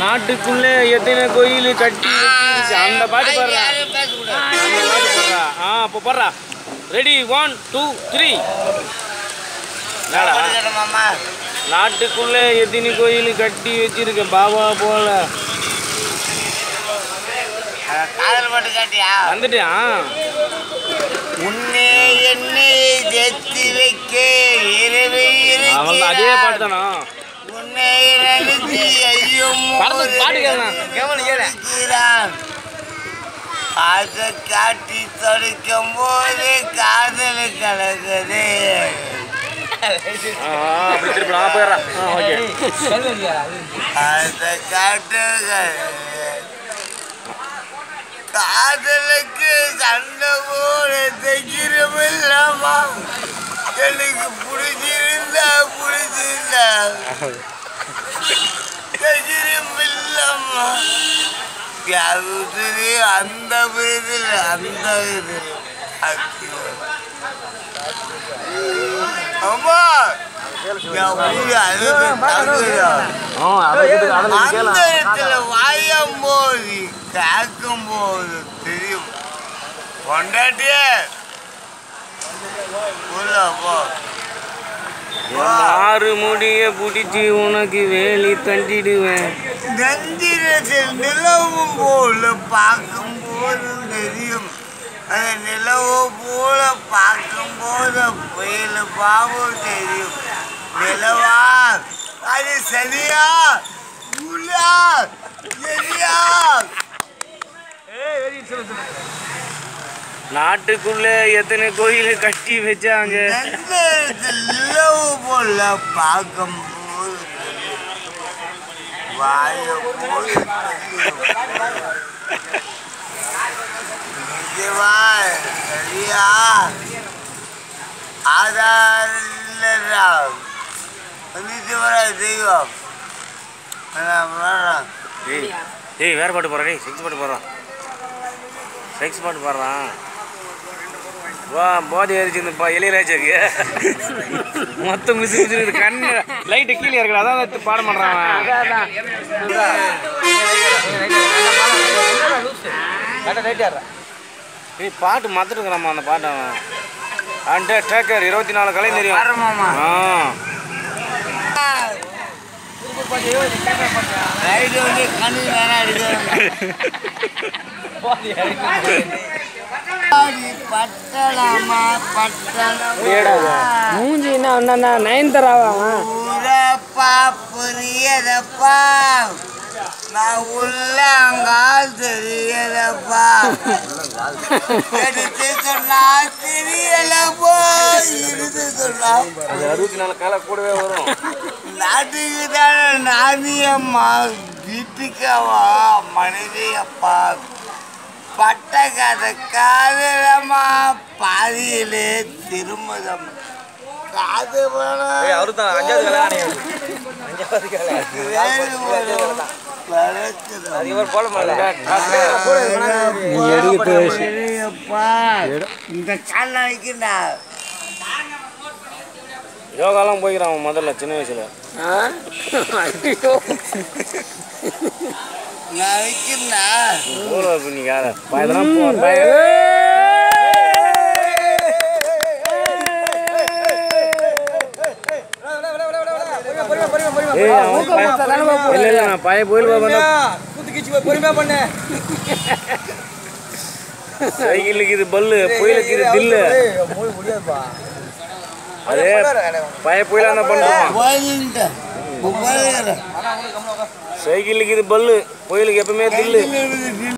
நாட்டுக்குள்ளே எத்தனை கோயில் கட்டி வச்சிருச்சு அந்த பாட்டு பாடுறா அந்த பாட்டு பாடுறா ஆ அப்போ பாடுறா ரெடி ஒன் டூ த்ரீ மாமா நாட்டுக்குள்ளே எத்தனை கோயில் கட்டி வச்சிருக்க பாபா போல காதல் பாட்டு காட்டியா வந்துட்டியா உன்னே என்னை ஜெத்தி வைக்க இரவு அவன் அதே பாட்டு தானா உன்னை நினைச்சு ஐயோ படத்துக்கு பாட்டு கேட்கலாம் இருக்கிறான் அதை காட்டி தொலைக்கும் போது காதல் கலகுது ஆ அப்படி திருப்பி நான் போயிடுறேன் ஆ ஓகே அதை காட்டுங்க காதலுக்கு சண்டை போட தைக்கிறமில்லாமா எனக்கு பிடிச்சிருந்தா பிடிச்சிருந்தா தைக்கிறமில்லாமா யாரு அந்த விருதில் அந்த இது அம்மா என் உயிர் அழுது தங்குதா ஆ அதை கேட்டு அதை அந்த கேட்கலாம் இடத்துல வாயும் போது கேட்கும் போது தெரியும் கொண்டாட்டியே உள்ள போ ஆறு முடிய பிடிச்சி உனக்கு வேலி தண்டிடுவேன் நந்திரத்தில் நிலவும் போல பார்க்கும் போது தெரியும் அந்த நிலவு போல பார்க்கும் போது புயல் பாவம் தெரியும் நிலவா அது சரியா உலா சரியா நாட்டுக்குள்ளே எத்தனை கோயில் கட்டி வச்சாங்க நந்திரத்தில் நிலவு போல பார்க்கும் போது தெரியும் வாய போது தெரியும் நிஜமா சரியா ஆதார் இல்லைடா வந்துச்சு வர தெய்வம் நான் வர்றேன் ஏய் ஏய் வேற பாட்டு போடுறா டேய் செக்ஸ் பாட்டு போடுறான் செக்ஸ் பாட்டு பாடுறான் வா போதை அரிச்சு இந்த பா இளையராஜாக்கு மொத்தம் மிஸ் மிஸ் கண்ணு லைட்டு கீழே இருக்கா அதான் அந்த பாட மாட்டான் ஏய் பாட்டு மறந்துட்டுக்கிறாமா அந்த பாட்டு அவன் அண்டே டேக்கர் இருபத்தி நாலு கலை தெரியும் வரமாமா ஆ ரைடு வந்து கண்ணு வேணா எடுக்கிறேன் பட்டணமா பட்டணம் மூஞ்சி என்ன என்ன நயன்தராவா அவன் ஊரப்பா புரியதப்பா நான் உள்ளங்கால் தெரியலப்பா எடுத்து சொன்னா தெரியலப்பா இருந்து சொன்னா அது அறுபத்தி நாலு காலை கூடவே வரும் நாட்டுக்கு தானே நாதியம்மா வீட்டுக்கவா மனைவியப்பா பட்ட கதை காதலம்மா பாதியிலே திரும்பதம் காது வேணும் அவரு தான் அஞ்சாவது கல்யாணம் வேறு வரும், வளர்க்குதம். இவர் போல பெரியப்பா, இந்த கால வைக்கண்டா யோகாலாம் போய்க்கிறான் அவன் முதல்ல சின்ன வயசுல ஐயோ நான் வைக்கண்டா ஊர்ல நீ யார பயதெல்லாம் போ பய ஏய், அவன் பய- இல்ல இல்ல நான் பய போயில் சைக்கிளுக்கு இது பல்லு புயலுக்கு இது தில்லு அதே பய புயலா தான் பண்ணுவான் போயிட்டு போயிடுறேன் சைக்கிளுக்கு இது பல்லு புயலுக்கு எப்பவுமே தில்லு